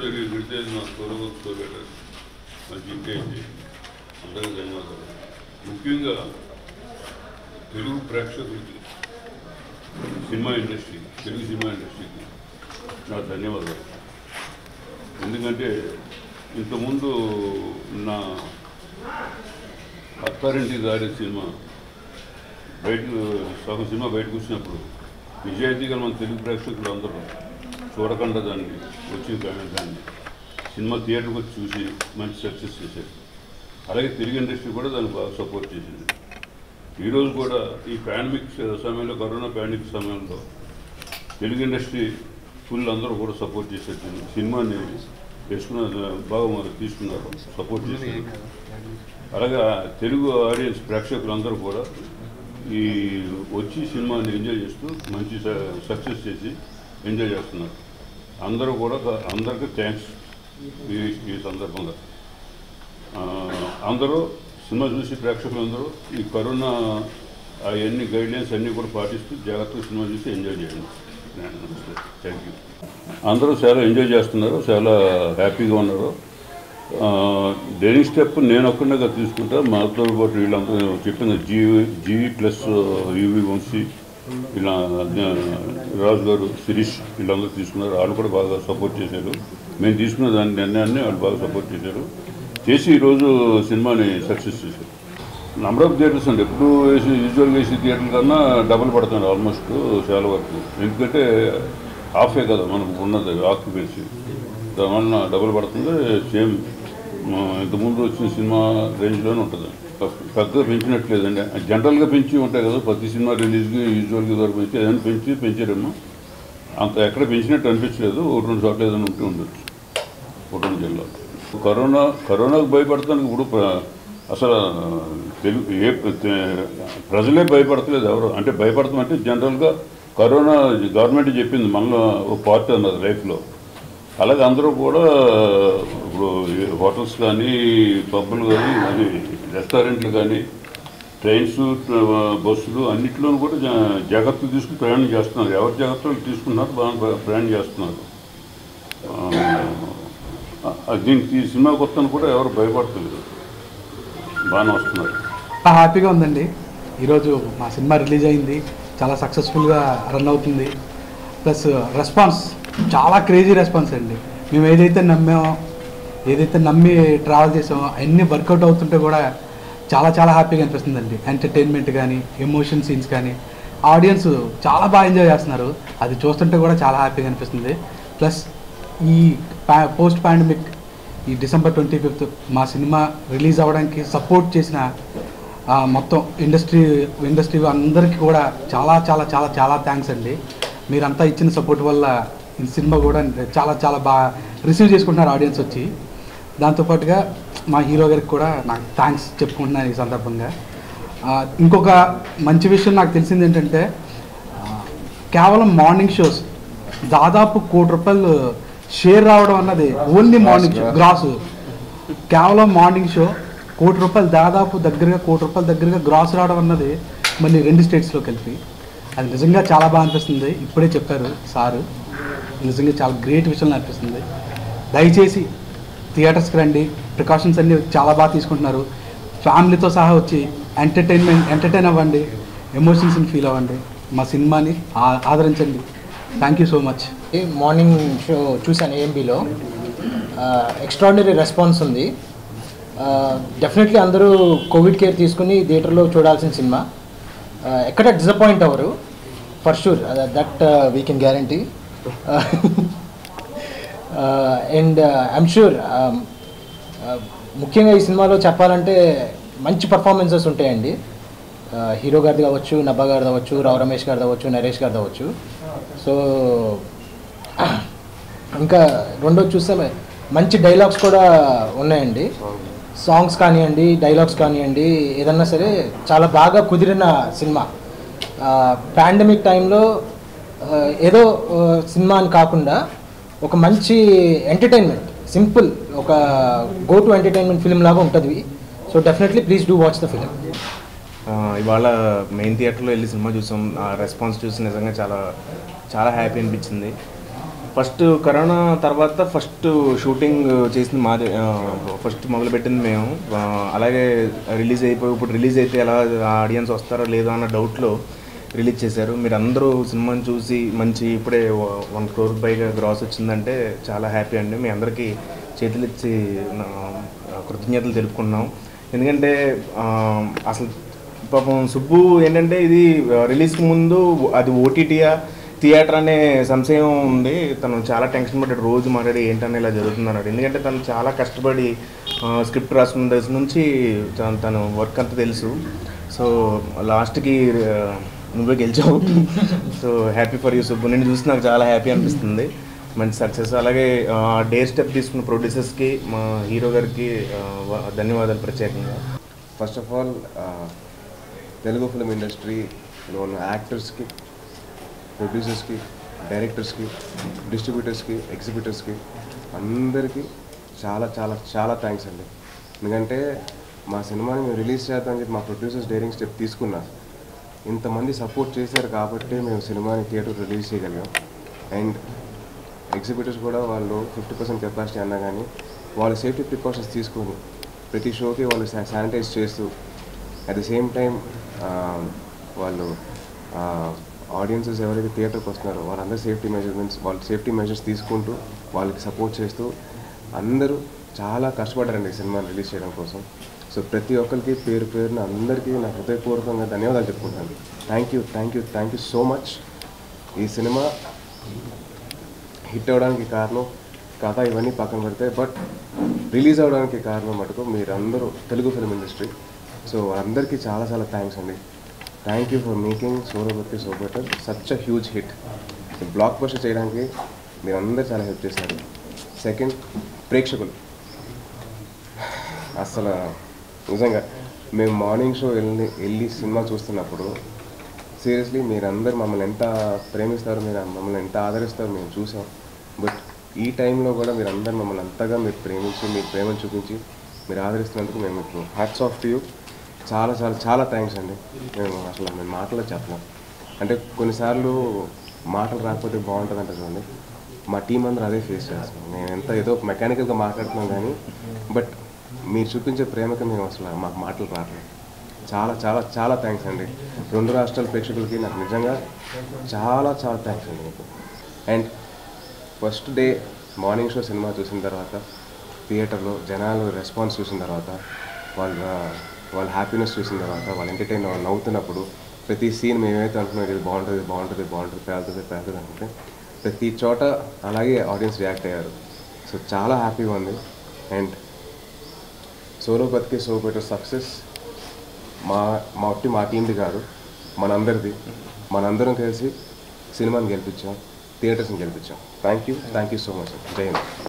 జరిగి విడితేది నా తొలగొచ్చుకోగలరు మంచి ఇంకేంటి అందరికీ ధన్యవాదాలు ముఖ్యంగా తెలుగు ప్రేక్షకులకి సినిమా ఇండస్ట్రీ తెలుగు సినిమా ఇండస్ట్రీకి నా ధన్యవాదాలు ఎందుకంటే ఇంతకుముందు నా అత్తారింటి దారి సినిమా బయటకు సగం సినిమా బయటకు వచ్చినప్పుడు నిజాయితీగా మన తెలుగు ప్రేక్షకులు అందరూ చూడకుండా దాన్ని వచ్చిన కానీ దాన్ని సినిమా థియేటర్కి వచ్చి చూసి మంచి సక్సెస్ చేశారు అలాగే తెలుగు ఇండస్ట్రీ కూడా దాన్ని బాగా సపోర్ట్ చేసింది ఈరోజు కూడా ఈ పాండమిక్ సమయంలో కరోనా పాండమిక్ సమయంలో తెలుగు ఇండస్ట్రీ ఫుల్ అందరూ కూడా సపోర్ట్ చేశారు సినిమాని వేసుకున్న బాగా మరి తీసుకున్నారు సపోర్ట్ చేశారు అలాగే తెలుగు ఆడియన్స్ ప్రేక్షకులందరూ కూడా ఈ వచ్చి సినిమాని ఎంజాయ్ చేస్తూ మంచి సక్సెస్ చేసి ఎంజాయ్ చేస్తున్నారు అందరూ కూడా అందరికీ థ్యాంక్స్ ఈ ఈ సందర్భంగా ఆ, అందరూ సినిమా చూసి ప్రేక్షకులందరూ ఈ కరోనా అవన్నీ గైడ్లైన్స్ అన్నీ కూడా పాటిస్తూ జాగ్రత్తగా సినిమా చూసి ఎంజాయ్ చేయండి థ్యాంక్ యూ అందరూ చాలా ఎంజాయ్ చేస్తున్నారు చాలా హ్యాపీగా ఉన్నారు ఆ, దేని స్టెప్ నేను ఒక్కడిగా తీసుకుంటా మాతో పాటు వీళ్ళందరూ చెప్పిన GV GV plus UV Vamsi ఇలా ఆ, రాజు గారు శిరీష్ వీళ్ళందరూ తీసుకున్నారు వాళ్ళు కూడా బాగా సపోర్ట్ చేశారు మేము తీసుకున్న దాని నిర్ణయాన్ని వాళ్ళు బాగా సపోర్ట్ చేశారు చేసి ఈరోజు సినిమాని సక్సెస్ చేశారు నంబర్ ఆఫ్ థియేటర్స్ అండి ఎప్పుడు వేసి యూజువల్గా వేసి థియేటర్ల కన్నా డబుల్ పడుతుంది ఆల్మోస్ట్ చాలా వరకు ఎందుకంటే హాఫే కదా మనకు ఉన్నది ఆక్యుపెన్సీ దానివల్ల డబుల్ పడుతుంది సేమ్ ఆ, ఇంతకుముందు వచ్చిన సినిమా రేంజ్లోనే ఉంటుంది పెద్దగా పెంచినట్లేదండి జనరల్గా పెంచి ఉంటాయి కదా ప్రతి సినిమా రిలీజ్కి యూజువల్గా ఇదివరకు పెంచి ఏదైనా పెంచి పెంచారేమో అంత ఎక్కడ పెంచినట్టు అనిపించలేదు ఒకటి రెండు చోట్ల ఏదైనా ఉంటే ఉండొచ్చు ఒకటి రెండు జిల్లా కరోనా కరోనాకు భయపడటానికి ఇప్పుడు ప్ర- అసలు తెలుగు ఏ తె- ప్రజలే భయపడతలేదు ఎవరు అంటే భయపడతాం అంటే జనరల్గా కరోనా గవర్నమెంట్ చెప్పింది మనలో ఒక పార్ట్ అన్నది లైఫ్లో అలాగే అందరూ కూడా ఇప్పుడు ఈ హోటల్స్ కానీ పబ్బులు కానీ అది రెస్టారెంట్లు కానీ ట్రైన్స్ బస్సులు అన్నింటిలోనూ కూడా జా- జాగ్రత్తలు తీసుకుని ప్రయాణం చేస్తున్నారు ఎవరి జాగ్రత్తలు తీసుకున్నారు బాగా ప్రయాణం చేస్తున్నారు ఆ, దీనికి ఈ సినిమా కొత్తను కూడా ఎవరు భయపడతలేదు బాగానే వస్తున్నారు చాలా హ్యాపీగా ఉందండి ఈరోజు మా సినిమా రిలీజ్ అయింది చాలా సక్సెస్ఫుల్గా రన్ అవుతుంది ప్లస్ రెస్పాన్స్ చాలా క్రేజీ రెస్పాన్స్ అండి మేము ఏదైతే నమ్మామో ఏదైతే నమ్మి ట్రావెల్ చేసామో అన్నీ వర్కౌట్ అవుతుంటే కూడా చాలా చాలా హ్యాపీగా అనిపిస్తుందండి ఎంటర్టైన్మెంట్ కానీ ఎమోషన్ సీన్స్ కానీ ఆడియన్స్ చాలా బాగా ఎంజాయ్ చేస్తున్నారు అది చూస్తుంటే కూడా చాలా హ్యాపీగా అనిపిస్తుంది ప్లస్ ఈ పోస్ట్ పాండమిక్ ఈ డిసెంబర్ ట్వంటీ ఫిఫ్త్ మా సినిమా రిలీజ్ అవ్వడానికి సపోర్ట్ చేసిన ఆ, మొత్తం ఇండస్ట్రీ ఇండస్ట్రీ అందరికీ కూడా చాలా చాలా చాలా చాలా థ్యాంక్స్ అండి మీరంతా ఇచ్చిన సపోర్ట్ వల్ల ఈ సినిమా కూడా చాలా చాలా బాగా రిసీవ్ చేసుకుంటున్నారు ఆడియన్స్ వచ్చి దాంతోపాటుగా మా హీరో గారికి కూడా నాకు థ్యాంక్స్ చెప్పుకుంటున్నాను ఈ సందర్భంగా ఆ, ఇంకొక మంచి విషయం నాకు తెలిసింది ఏంటంటే ఆ, కేవలం మార్నింగ్ షోస్ దాదాపు కోటి రూపాయలు షేర్ రావడం అన్నది ఓన్లీ మార్నింగ్ షో గ్రాస్ కేవలం మార్నింగ్ షో కోటి రూపాయలు దాదాపు దగ్గరగా కోటి రూపాయల దగ్గరగా గ్రాస్ రావడం అన్నది మళ్ళీ రెండు స్టేట్స్లో కలిపి అది నిజంగా చాలా బాగా అనిపిస్తుంది ఇప్పుడే చెప్పారు సారు నిజంగా చాలా గ్రేట్ విషయం అనిపిస్తుంది దయచేసి థియేటర్స్కి రండి ప్రికాషన్స్ అన్నీ చాలా బాగా తీసుకుంటున్నారు ఫ్యామిలీతో సహా వచ్చి ఎంటర్టైన్మెంట్ ఎంటర్టైన్ అవ్వండి ఎమోషన్స్ని ఫీల్ అవ్వండి మా సినిమాని ఆ- ఆదరించండి thank you so much morning show చూశాను ఏఎంబీలో ఎక్స్ట్రాడినరీ రెస్పాన్స్ ఉంది డెఫినెట్లీ అందరూ కోవిడ్ కేర్ తీసుకుని థియేటర్లో చూడాల్సిన సినిమా Uh, ఎక్కడ డిసప్పాయింట్ అవ్వరు for sure that we can guarantee and I'm sure ముఖ్యంగా ఈ సినిమాలో చెప్పాలంటే మంచి పర్ఫార్మెన్సెస్ ఉంటాయండి హీరో గారిది కావచ్చు నబ్బా గారిది అవ్వచ్చు రావు రమేష్ గారిది అవ్వచ్చు నరేష్ గారిది అవ్వచ్చు సో ఇంకా రెండోది చూస్తే మంచి డైలాగ్స్ కూడా ఉన్నాయండి సాంగ్స్ కానివ్వండి డైలాగ్స్ కానివ్వండి ఏదన్నా సరే చాలా బాగా కుదిరిన సినిమా పాండమిక్ టైంలో ఏదో ఆ, సినిమా అని కాకుండా ఒక మంచి ఎంటర్టైన్మెంట్ సింపుల్ ఒక గో టు ఎంటర్టైన్మెంట్ ఫిల్మ్ లాగా ఉంటుంది so definitely please do watch the film ఆ, ఇవాళ మెయిన్ థియేటర్లో వెళ్ళి సినిమా చూసాం ఆ రెస్పాన్స్ చూసి నిజంగా చాలా చాలా హ్యాపీ అనిపించింది ఫస్ట్ కరోనా తర్వాత ఫస్ట్ షూటింగ్ చేసింది మాదే ఫస్ట్ మొదలుపెట్టింది మేము ఆ, అలాగే రిలీజ్ అయిపోయి ఇప్పుడు రిలీజ్ అయితే ఎలా ఆడియన్స్ వస్తారో లేదో అన్న డౌట్లో రిలీజ్ చేశారు మీరు అందరూ సినిమాని చూసి మంచి ఇప్పుడే వన్ క్రోర్ పైగా గ్రాస్ వచ్చిందంటే చాలా హ్యాపీ అండి మీ అందరికీ చేతులెత్తి నా కృతజ్ఞతలు తెలుపుకున్నాం ఎందుకంటే ఆ, అసలు పాపం సుబ్బు ఏంటంటే ఇది రిలీజ్కి ముందు అది ఓటీటీయా థియేటర్ అనే సంశయం ఉంది తను చాలా టెన్షన్ పడ్డాడు రోజు మాట్లాడి ఏంటని ఇలా జరుగుతుంది అన్నాడు ఎందుకంటే తను చాలా కష్టపడి స్క్రిప్ట్ రాసుకున్న దగ్గర నుంచి తను- తను వర్క్ అంతా తెలుసు సో లాస్ట్కి నువ్వే గెలిచావు so happy for you Subbu నేను చూసి నాకు చాలా హ్యాపీ అనిపిస్తుంది మంచి సక్సెస్ అలాగే డేర్ స్టెప్ తీసుకున్న ప్రొడ్యూసర్స్కి మా హీరో గారికి ఆ, వ- ధన్యవాదాలు ప్రత్యేకంగా first of all Telugu film ఇండస్ట్రీలో ఉన్న యాక్టర్స్కి ప్రొడ్యూసర్స్కి డైరెక్టర్స్కి డిస్ట్రిబ్యూటర్స్కి ఎగ్జిబిటర్స్కి అందరికీ చాలా చాలా చాలా థ్యాంక్స్ అండి ఎందుకంటే మా సినిమాని మేము రిలీజ్ చేద్దామని చెప్పి మా ప్రొడ్యూసర్స్ డైరింగ్ స్టెప్ తీసుకున్నా ఇంతమంది సపోర్ట్ చేశారు కాబట్టి మేము సినిమాని థియేటర్ రిలీజ్ చేయగలిగాం అండ్ ఎగ్జిబిటర్స్ కూడా వాళ్ళు ఫిఫ్టీ పర్సెంట్ కెపాసిటీ అన్నా కానీ వాళ్ళ సేఫ్టీ ప్రికాషన్స్ తీసుకొని ప్రతి షోకి వాళ్ళు శానిటైజ్ చేస్తూ అట్ ది సేమ్ టైం వాళ్ళు ఆడియన్సెస్ ఎవరైతే థియేటర్కి వస్తున్నారో వాళ్ళందరూ సేఫ్టీ మెజర్మెంట్స్ వాళ్ళ సేఫ్టీ మెజర్స్ తీసుకుంటూ వాళ్ళకి సపోర్ట్ చేస్తూ అందరూ చాలా కష్టపడ్డారండి ఈ సినిమాని రిలీజ్ చేయడం కోసం సో ప్రతి ఒక్కరికి పేరు పేరున అందరికీ నా హృదయపూర్వకంగా ధన్యవాదాలు చెప్పుకుంటాను thank you thank you thank you so much ఈ సినిమా హిట్ అవ్వడానికి కారణం కథ ఇవన్నీ పక్కన పెడితే బట్ రిలీజ్ అవ్వడానికి కారణం మటుకు మీరందరూ తెలుగు ఫిలిం ఇండస్ట్రీ సో అందరికీ చాలా చాలా థ్యాంక్స్ అండి థ్యాంక్ యూ ఫర్ మేకింగ్ సోరబత్తి so better such a huge hit blockbuster చేయడానికి మీరందరూ చాలా హెల్ప్ చేశారు సెకండ్ ప్రేక్షకులు అసలు నిజంగా మేము మార్నింగ్ షో వెళ్ళి వెళ్ళి సినిమా చూస్తున్నప్పుడు సీరియస్లీ మీరందరూ మమ్మల్ని ఎంత ప్రేమిస్తారు మీరు మమ్మల్ని ఎంత ఆదరిస్తారు మేము చూసాం బట్ ఈ టైంలో కూడా మీరు అందరు మమ్మల్ని అంతగా మీరు ప్రేమించి మీ ప్రేమను చూపించి మీరు ఆదరిస్తున్నందుకు మేము ఇప్పుడు హ్యాట్స్ ఆఫ్ టు యూ చాలా చాలా చాలా థ్యాంక్స్ అండి మేము అసలు మేము మాటలో చెప్పలేం అంటే కొన్నిసార్లు మాటలు రాకపోతే బాగుంటుందంట చూడండి మా టీం అందరూ అదే ఫేస్ చేస్తున్నాం నేను ఎంత ఏదో మెకానికల్గా మాట్లాడుతున్నాం కానీ బట్ మీరు చూపించే ప్రేమకి మేము అసలు మాకు మాటలు రావట్లేదు చాలా చాలా చాలా థ్యాంక్స్ అండి రెండు రాష్ట్రాల ప్రేక్షకులకి నాకు నిజంగా చాలా చాలా థ్యాంక్స్ అండి మీకు and first day morning show cinema చూసిన తర్వాత థియేటర్లో జనాలు రెస్పాన్స్ చూసిన తర్వాత వాళ్ళ వాళ్ళ హ్యాపీనెస్ చూసిన తర్వాత వాళ్ళు ఎంటర్టైన్ వాళ్ళు నవ్వుతున్నప్పుడు ప్రతి సీన్ మేమైతే అనుకున్నాం ఇది బాగుంటుంది ఇది బాగుంటుంది బాగుంటుంది పేలుతుంది పేలుతుంది అనుకుంటే ప్రతి చోట అలాగే ఆడియన్స్ రియాక్ట్ అయ్యారు సో చాలా హ్యాపీగా ఉంది అండ్ సోలో బతికే సో బెటర్ సక్సెస్ మా మా ఒట్టి మా టీంది కాదు మనందరిది మనందరం కలిసి సినిమాని గెలిపించాం థియేటర్స్ని గెలిపించాం thank you thank you so much Jai Hind